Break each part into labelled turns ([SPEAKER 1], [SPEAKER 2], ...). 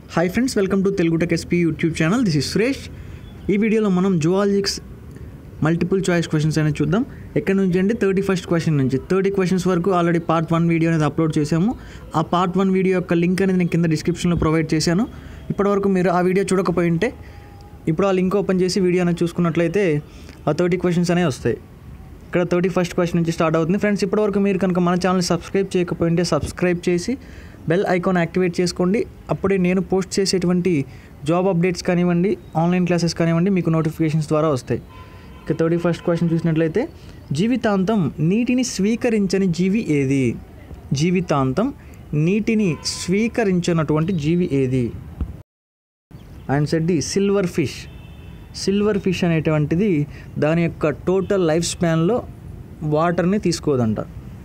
[SPEAKER 1] hi friends welcome to Telugu tech SP YouTube channel this is Suresh ఈ వీడియోలో మనం జువాలజిక్స్ multiple choice questions అనేది చూద్దాం ఎక్కడి నుంచి అంటే థర్టీ ఫస్ట్ క్వశ్చన్ నుంచి థర్టీ క్వశ్చన్స్ వరకు ఆల్రెడీ పార్ట్ వన్ వీడియో అనేది అప్లోడ్ చేశాము ఆ పార్ట్ వన్ వీడియో యొక్క లింక్ అనేది నేను కింద డిస్క్రిప్షన్లో ప్రొవైడ్ చేశాను ఇప్పటివరకు మీరు ఆ వీడియో చూడకపోయి ఉంటే ఇప్పుడు ఆ లింక్ ఓపెన్ చేసి వీడియో అనేది చూసుకున్నట్లయితే ఆ థర్టీ క్వశ్చన్స్ అనేవి వస్తాయి ఇక్కడ థర్టీ ఫస్ట్ క్వశ్చన్ నుంచి స్టార్ట్ అవుతుంది ఫ్రెండ్స్ ఇప్పటివరకు మీరు కనుక మన ఛానల్ సబ్స్క్రైబ్ చేయకపోయింటే సబ్స్క్రైబ్ చేసి బెల్ ఐకాన్ యాక్టివేట్ చేసుకోండి అప్పుడే నేను పోస్ట్ చేసేటువంటి జాబ్ అప్డేట్స్ కానివ్వండి ఆన్లైన్ క్లాసెస్ కానివ్వండి మీకు నోటిఫికేషన్స్ ద్వారా వస్తాయి ఇక థర్టీ ఫస్ట్ క్వశ్చన్ చూసినట్లయితే జీవితాంతం నీటిని స్వీకరించని జీవి ఏది జీవితాంతం నీటిని స్వీకరించినటువంటి జీవి ఏది answer D silver fish silver fish అనేటువంటిది దాని యొక్క టోటల్ లైఫ్ స్పాన్లో వాటర్ని తీసుకోదంట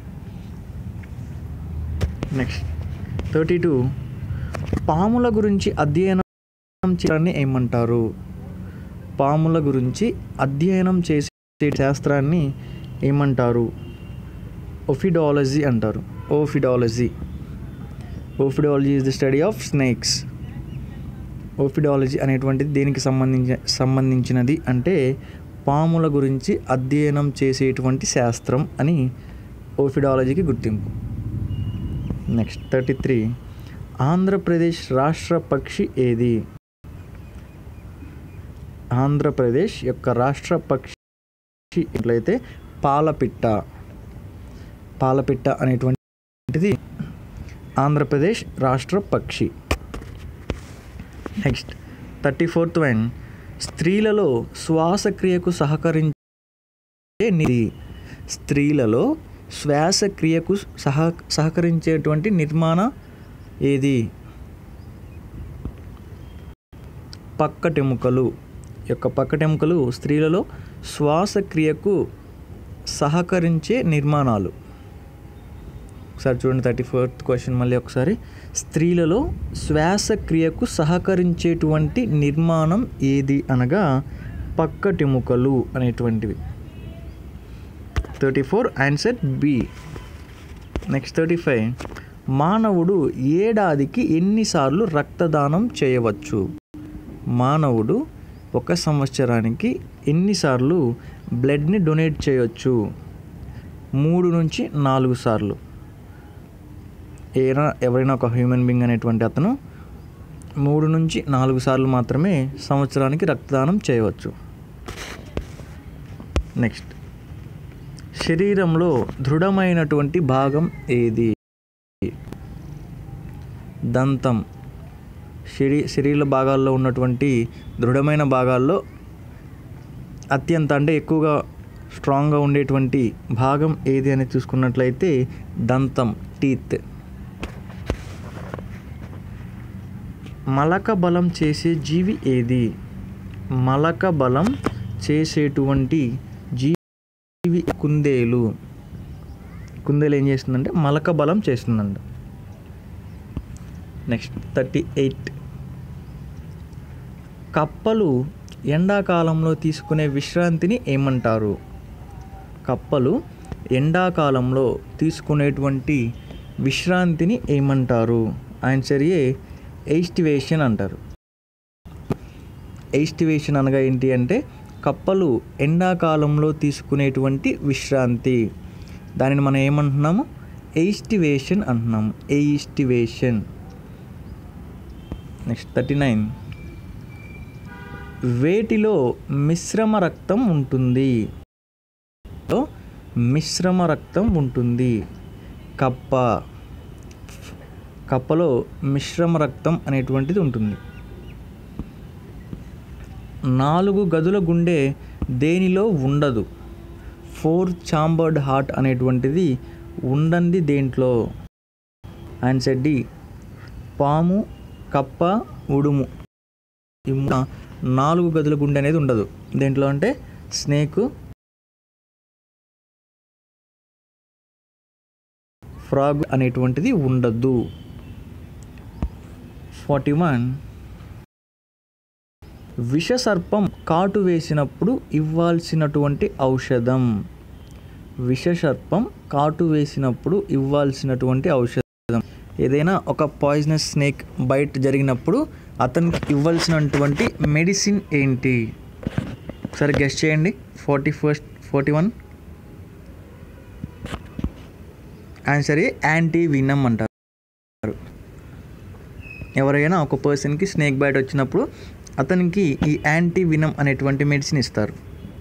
[SPEAKER 1] నెక్స్ట్ థర్టీ టూ పాముల గురించి అధ్యయనం చేయడాన్ని ఏమంటారు పాముల గురించి అధ్యయనం చేసే శాస్త్రాన్ని ఏమంటారు ఒఫిడాలజీ అంటారు ophidiology ophidiology is the study of snakes ophidiology అనేటువంటిది దేనికి సంబంధించి సంబంధించినది అంటే పాముల గురించి అధ్యయనం చేసేటువంటి శాస్త్రం అని ఓఫిడాలజీకి గుర్తింపు నెక్స్ట్ థర్టీ త్రీ ఆంధ్రప్రదేశ్ రాష్ట్ర పక్షి ఏది ఆంధ్రప్రదేశ్ యొక్క రాష్ట్ర పక్షి ఎట్లయితే పాలపిట్ట పాలపిట్ట అనేటువంటిది ఆంధ్రప్రదేశ్ రాష్ట్ర పక్షి నెక్స్ట్ థర్టీ ఫోర్త్ వన్ స్త్రీలలో శ్వాసక్రియకు సహకరించే నిధి స్త్రీలలో శ్వాసక్రియకు సహ సహకరించేటువంటి నిర్మాణ ఏది పక్కటెముకలు యొక్క పక్కటెముకలు స్త్రీలలో శ్వాసక్రియకు సహకరించే నిర్మాణాలు ఒకసారి చూడండి థర్టీ ఫోర్త్ క్వశ్చన్ మళ్ళీ ఒకసారి స్త్రీలలో శ్వాసక్రియకు సహకరించేటువంటి నిర్మాణం ఏది అనగా పక్కటెముకలు అనేటువంటివి thirty four answer B next thirty five మానవుడు ఏడాదికి ఎన్నిసార్లు రక్తదానం చేయవచ్చు మానవుడు ఒక సంవత్సరానికి ఎన్నిసార్లు బ్లడ్ని డొనేట్ చేయవచ్చు మూడు నుంచి నాలుగు సార్లు ఏనా ఎవరైనా ఒక హ్యూమన్ బీయింగ్ అనేటువంటి అతను మూడు నుంచి నాలుగు సార్లు మాత్రమే సంవత్సరానికి రక్తదానం చేయవచ్చు నెక్స్ట్ శరీరంలో దృఢమైనటువంటి భాగం ఏది దంతం శరీ శరీర భాగాల్లో ఉన్నటువంటి దృఢమైన భాగాల్లో అత్యంత అంటే ఎక్కువగా స్ట్రాంగ్గా ఉండేటువంటి భాగం ఏది అని చూసుకున్నట్లయితే దంతం టీత్ మలక బలం చేసే జీవి ఏది మలక బలం చేసేటువంటి జీవి కుందేలు కుందేలు ఏం చేస్తుందంటే మలక బలం చేస్తుందంట నెక్స్ట్ థర్టీ ఎయిట్ కప్పలు ఎండాకాలంలో తీసుకునే విశ్రాంతిని ఏమంటారు కప్పలు ఎండాకాలంలో తీసుకునేటువంటి విశ్రాంతిని ఏమంటారు ఆన్సర్ ఏ ఎయిస్టివేషన్ అంటారు ఎయిస్టివేషన్ అనగా ఏంటి అంటే కప్పలు ఎండాకాలంలో తీసుకునేటువంటి విశ్రాంతి దానిని మనం ఏమంటున్నాము ఎయిస్టివేషన్ అంటున్నాము ఎయిస్టివేషన్ నెక్స్ట్ థర్టీ నైన్ వేటిలో మిశ్రమ రక్తం ఉంటుంది మిశ్రమ రక్తం ఉంటుంది కప్ప కప్పలో మిశ్రమ రక్తం అనేటువంటిది ఉంటుంది నాలుగు గదుల గుండె దేనిలో ఉండదు ఫోర్ చాంబర్డ్ హార్ట్ అనేటువంటిది ఉండంది దేంట్లో ఆన్సర్ డి పాము కప్ప ఉడుము ఈ నాలుగు గదుల గుండె అనేది ఉండదు దేంట్లో అంటే స్నేక్ ఫ్రాగ్ అనేటువంటిది ఉండదు ఫార్టీ వన్ విషసర్పం కాటు వేసినప్పుడు ఇవ్వాల్సినటువంటి ఔషధం విషసర్పం కాటు వేసినప్పుడు ఇవ్వాల్సినటువంటి ఔషధం ఏదైనా ఒక పాయిజనస్ స్నేక్ బైట్ జరిగినప్పుడు అతనికి ఇవ్వాల్సినటువంటి మెడిసిన్ ఏంటి సరే గెస్ట్ చేయండి forty first forty one answer anti venom అంటారు ఎవరైనా ఒక పర్సన్కి స్నేక్ బైట్ వచ్చినప్పుడు అతనికి ఈ యాంటీ వినమ్ అనేటువంటి మెడిసిన్ ఇస్తారు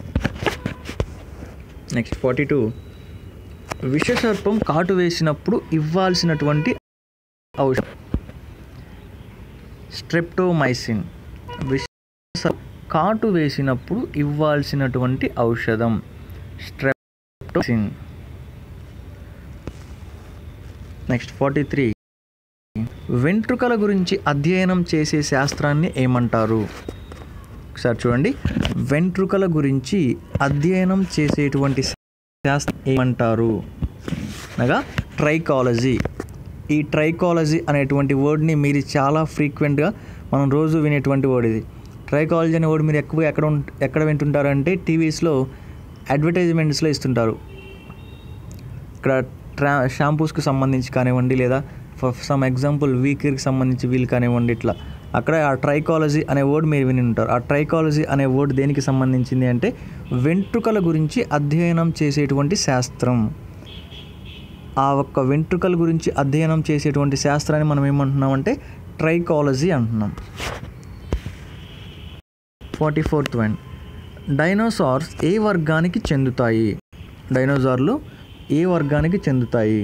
[SPEAKER 1] నెక్స్ట్ ఫార్టీ టూ విషసర్పం కాటు వేసినప్పుడు ఇవ్వాల్సినటువంటి ఔషధం స్ట్రెప్టోమైసిన్ విష కాటు వేసినప్పుడు ఇవ్వాల్సినటువంటి ఔషధం స్ట్రెప్టోసిన్ నెక్స్ట్ ఫార్టీ త్రీ వెంట్రుకల గురించి అధ్యయనం చేసే శాస్త్రాన్ని ఏమంటారు ఒకసారి చూడండి వెంట్రుకల గురించి అధ్యయనం చేసేటువంటి శాస్త్రం ఏమంటారు అనగా ట్రైకాలజీ ఈ ట్రైకాలజీ అనేటువంటి వర్డ్ని మీరు చాలా ఫ్రీక్వెంట్గా మనం రోజు వినేటువంటి వర్డ్ ఇది ట్రైకాలజీ అనే వర్డ్ మీరు ఎక్కువ ఎక్కడ ఉం- ఎక్కడ వింటుంటారంటే టీవీస్లో అడ్వర్టైజ్మెంట్స్లో ఇస్తుంటారు ఇక్కడ ట్రా షాంపూస్కి సంబంధించి కానివ్వండి లేదా ఫర్ సమ్ ఎగ్జాంపుల్ వీకర్కి సంబంధించి వీల్ కానివ్వండి ఇట్లా అక్కడ ఆ ట్రైకాలజీ అనే వర్డ్ మీరు విని ఉంటారు ఆ ట్రైకాలజీ అనే వర్డ్ దేనికి సంబంధించింది అంటే వెంట్రుకల గురించి అధ్యయనం చేసేటువంటి శాస్త్రం ఆ ఒక్క వెంట్రుకల గురించి అధ్యయనం చేసేటువంటి శాస్త్రాన్ని మనం ఏమంటున్నాం అంటే ట్రైకాలజీ అంటున్నాం ఫార్టీ ఫోర్త్ వన్ డైనోసార్స్ ఏ వర్గానికి చెందుతాయి డైనోసార్లు ఏ వర్గానికి చెందుతాయి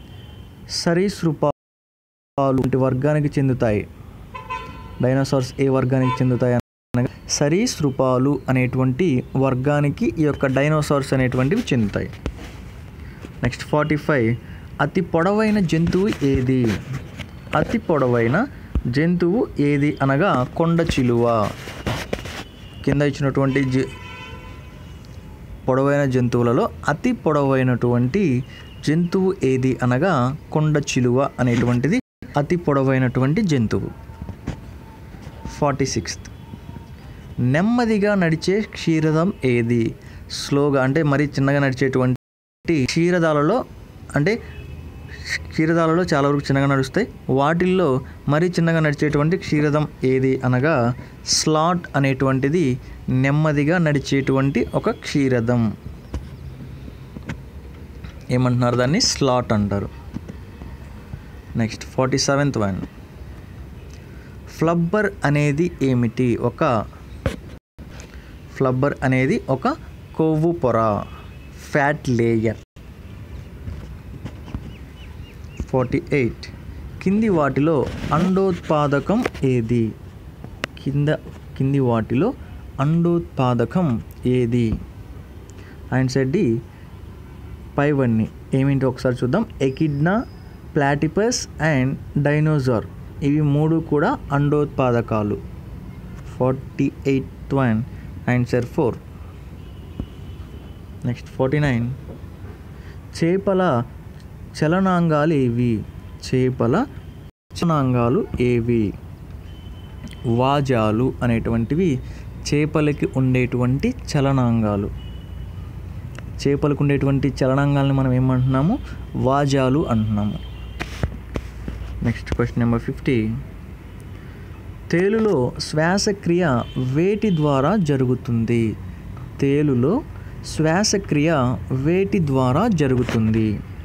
[SPEAKER 1] సరీసృపాలు వంటి వర్గానికి చెందుతాయి డైనోసార్స్ ఏ వర్గానికి చెందుతాయి అనగా సరీసృపాలు అనేటువంటి వర్గానికి ఈ యొక్క డైనోసార్స్ అనేటువంటివి చెందుతాయి నెక్స్ట్ ఫార్టీ ఫైవ్ అతి పొడవైన జంతువు ఏది అతి పొడవైన జంతువు ఏది అనగా కొండ చిలువ కింద ఇచ్చినటువంటి జ పొడవైన జంతువులలో అతి పొడవైనటువంటి జంతువు ఏది అనగా కొండ చిలువ అనేటువంటిది అతి పొడవైనటువంటి జంతువు ఫార్టీ సిక్స్త్ నెమ్మదిగా నడిచే క్షీరదం ఏది స్లోగా అంటే మరీ చిన్నగా నడిచేటువంటి క్షీరదాలలో అంటే క్షీరదాలలో చాలా వరకు చిన్నగా నడుస్తాయి వాటిల్లో మరీ చిన్నగా నడిచేటువంటి క్షీరదం ఏది అనగా స్లాట్ అనేటువంటిది నెమ్మదిగా నడిచేటువంటి ఒక క్షీరదం ఏమంటున్నారు దాన్ని స్లాట్ అంటారు next forty seventh one blubber అనేది ఏమిటి ఒక ఫ్లబ్బర్ అనేది ఒక కొవ్వు పొర ఫ్యాట్ లేయర్ ఫార్టీ ఎయిట్ కింది వాటిలో అండోత్పాదకం ఏది కింద కింది వాటిలో అండోత్పాదకం ఏది ఆన్సర్ డి పైవన్నీ ఏమిటి ఒకసారి చూద్దాం ఎకిడ్నా ప్లాటిపస్ అండ్ డైనోసార్ ఇవి మూడు కూడా అండోత్పాదకాలు forty eighth one answer four next forty nine చేపల చలనాంగాలు ఏవి చేపల చలనాంగాలు ఏవి వాజాలు అనేటువంటివి చేపలకి ఉండేటువంటి చలనాంగాలు చేపలకు ఉండేటువంటి చలనాంగాల్ని మనం ఏమంటున్నాము వాజాలు అంటున్నాము నెక్స్ట్ క్వశ్చన్ నెంబర్ ఫిఫ్టీ తేలులో శ్వాసక్రియ వేటి ద్వారా జరుగుతుంది తేలులో శ్వాసక్రియ వేటి ద్వారా జరుగుతుంది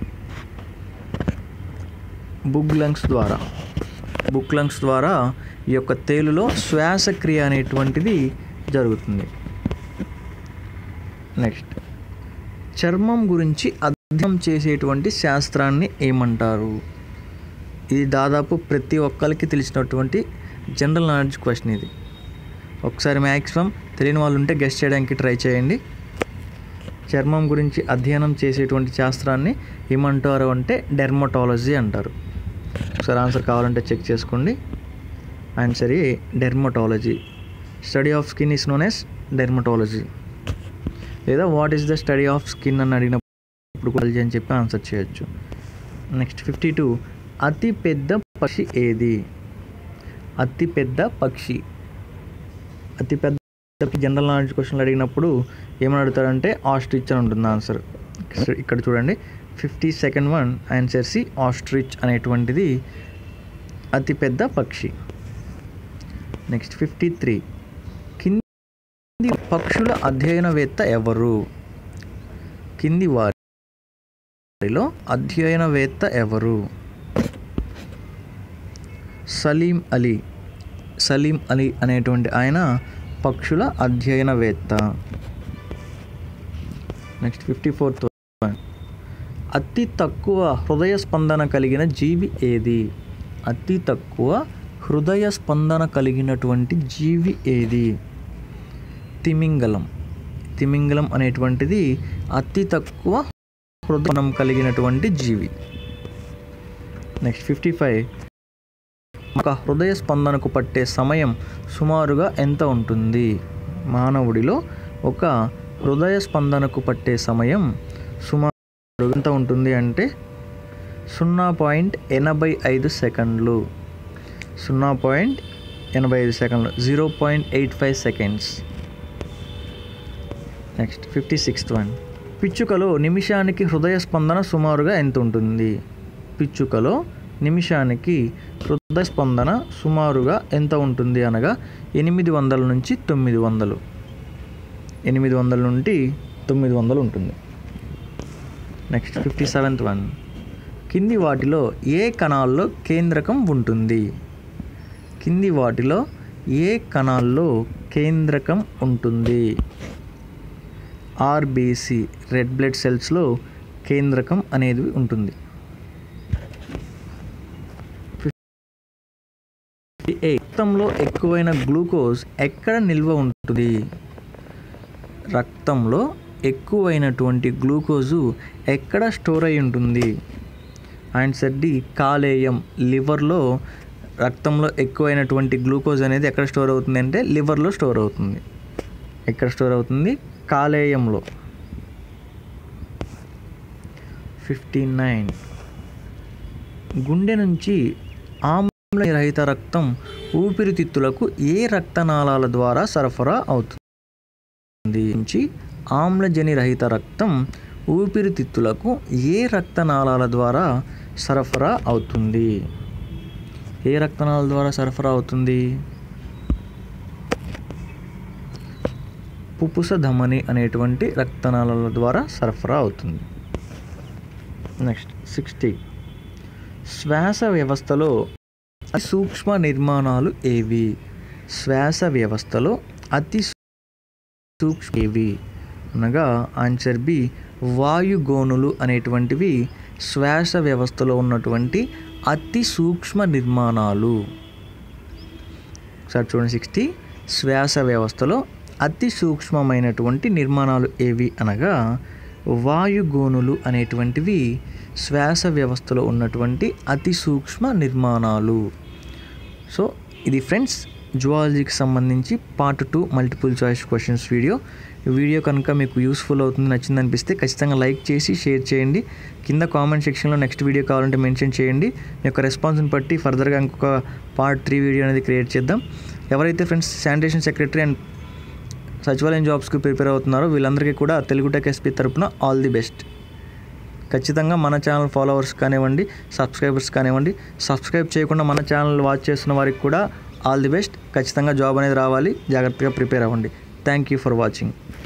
[SPEAKER 1] బుక్ లంగ్స్ ద్వారా బుక్ లంగ్స్ ద్వారా ఈ యొక్క తేలులో శ్వాసక్రియ అనేటువంటిది జరుగుతుంది నెక్స్ట్ చర్మం గురించి అధ్యయనం చేసేటువంటి శాస్త్రాన్ని ఏమంటారు ఇది దాదాపు ప్రతి ఒక్కరికి తెలిసినటువంటి జనరల్ నాలెడ్జ్ క్వశ్చన్ ఇది ఒకసారి మ్యాక్సిమం తెలియని వాళ్ళు ఉంటే గెస్ట్ చేయడానికి ట్రై చేయండి చర్మం గురించి అధ్యయనం చేసేటువంటి శాస్త్రాన్ని ఏమంటారు అంటే డెర్మటాలజీ అంటారు ఒకసారి ఆన్సర్ కావాలంటే చెక్ చేసుకోండి answer A dermatology study of skin is known as dermatology లేదా what is the study of skin అని అడిగినప్పుడు కాలజీ అని చెప్పి ఆన్సర్ చేయొచ్చు నెక్స్ట్ ఫిఫ్టీ టూ అతి పెద్ద పక్షి ఏది అతి పెద్ద పక్షి అతి పెద్ద జనరల్ నాలెడ్జ్ క్వశ్చన్లు అడిగినప్పుడు ఏమని అడుగుతారంటే ఆస్ట్రిచ్ అని ఉంటుంది ఆన్సర్ ఇక్కడ చూడండి fifty second one answer C ostrich అనేటువంటిది అతిపెద్ద పక్షి నెక్స్ట్ ఫిఫ్టీ త్రీ కింది పక్షుల అధ్యయనవేత్త ఎవరు కింది వారిలో అధ్యయనవేత్త ఎవరు సలీం అలీ సలీం అలీ అనేటువంటి ఆయన పక్షుల అధ్యయనవేత్త నెక్స్ట్ ఫిఫ్టీ ఫోర్త్ అతి తక్కువ హృదయ స్పందన కలిగిన జీవి ఏది అతి తక్కువ హృదయ స్పందన కలిగినటువంటి జీవి ఏది తిమింగలం తిమింగలం అనేటువంటిది అతి తక్కువ హృదయం కలిగినటువంటి జీవి నెక్స్ట్ ఫిఫ్టీ ఫైవ్ ఒక హృదయ స్పందనకు పట్టే సమయం సుమారుగా ఎంత ఉంటుంది మానవుడిలో ఒక హృదయ స్పందనకు పట్టే సమయం సుమారు ఎంత ఉంటుంది అంటే సున్నా పాయింట్ ఎనభై ఐదు సెకండ్లు సున్నా పాయింట్ ఎనభై ఐదు సెకండ్లు zero point eight five seconds next fifty sixth one పిచ్చుకలో నిమిషానికి హృదయ స్పందన సుమారుగా ఎంత ఉంటుంది పిచ్చుకలో నిమిషానికి హృదయ స్పందన సుమారుగా ఎంత ఉంటుంది అనగా ఎనిమిది వందల నుంచి తొమ్మిది వందలు ఎనిమిది వందల నుండి తొమ్మిది వందలు ఉంటుంది నెక్స్ట్ ఫిఫ్టీ సెవెంత్ వన్ కింది వాటిలో ఏ కణాల్లో కేంద్రకం ఉంటుంది కింది వాటిలో ఏ కణాల్లో కేంద్రకం ఉంటుంది ఆర్బీసీ రెడ్ బ్లడ్ సెల్స్లో కేంద్రకం అనేది ఉంటుంది రక్తంలో ఎక్కువైన గ్లూకోజ్ ఎక్కడ నిల్వ ఉంటుంది రక్తంలో ఎక్కువైనటువంటి గ్లూకోజు ఎక్కడ స్టోర్ అయి ఉంటుంది ఆన్సర్ డి కాలేయం లివర్లో రక్తంలో ఎక్కువైనటువంటి గ్లూకోజ్ అనేది ఎక్కడ స్టోర్ అవుతుంది అంటే లివర్లో స్టోర్ అవుతుంది ఎక్కడ స్టోర్ అవుతుంది కాలేయంలో ఫిఫ్టీ నైన్ గుండె నుంచి ఆమ్ల రహిత రక్తం ఊపిరితిత్తులకు ఏ రక్తనాళాల ద్వారా సరఫరా అవుతుంది నుంచి ఆమ్లజని రహిత రక్తం ఊపిరితిత్తులకు ఏ రక్తనాళాల ద్వారా సరఫరా అవుతుంది ఏ రక్తనాళాల ద్వారా సరఫరా అవుతుంది పుపుస ధమని అనేటువంటి రక్తనాళాల ద్వారా సరఫరా అవుతుంది నెక్స్ట్ సిక్స్టీ శ్వాస వ్యవస్థలో అతి సూక్ష్మ నిర్మాణాలు ఏవి శ్వాస వ్యవస్థలో అతి సూక్ష్మ ఏవి అనగా ఆన్సర్ బి వాయుగోనులు అనేటువంటివి శ్వాస వ్యవస్థలో ఉన్నటువంటి అతి సూక్ష్మ నిర్మాణాలు సార్ చూడండి సిక్స్టీ శ్వాస వ్యవస్థలో అతి సూక్ష్మమైనటువంటి నిర్మాణాలు ఏవి అనగా వాయుగోనులు అనేటువంటివి శ్వాస వ్యవస్థలో ఉన్నటువంటి అతి సూక్ష్మ నిర్మాణాలు సో ఇది ఫ్రెండ్స్ జువాలజీకి సంబంధించి part two multiple choice questions video ఈ వీడియో కనుక మీకు యూస్ఫుల్ అవుతుంది నచ్చింది అనిపిస్తే ఖచ్చితంగా లైక్ చేసి షేర్ చేయండి కింద కామెంట్ సెక్షన్లో నెక్స్ట్ వీడియో కావాలంటే మెన్షన్ చేయండి మీ యొక్క రెస్పాన్స్ని బట్టి ఫర్దర్గా ఇంకొక పార్ట్ త్రీ వీడియో అనేది క్రియేట్ చేద్దాం ఎవరైతే ఫ్రెండ్స్ శానిటేషన్ సెక్రటరీ అండ్ సచివాలయం జాబ్స్కి ప్రిపేర్ అవుతున్నారో వీళ్ళందరికీ కూడా తెలుగు టెక్ ఎస్పీ తరపున ఆల్ ది బెస్ట్ ఖచ్చితంగా మన ఛానల్ ఫాలోవర్స్ కానివ్వండి సబ్స్క్రైబర్స్ కానివ్వండి సబ్స్క్రైబ్ చేయకుండా మన ఛానల్ వాచ్ చేస్తున్న వారికి కూడా ఆల్ ది బెస్ట్ ఖచ్చితంగా జాబ్ అనేది రావాలి జాగ్రత్తగా ప్రిపేర్ అవ్వండి థ్యాంక్ యూ ఫర్ వాచింగ్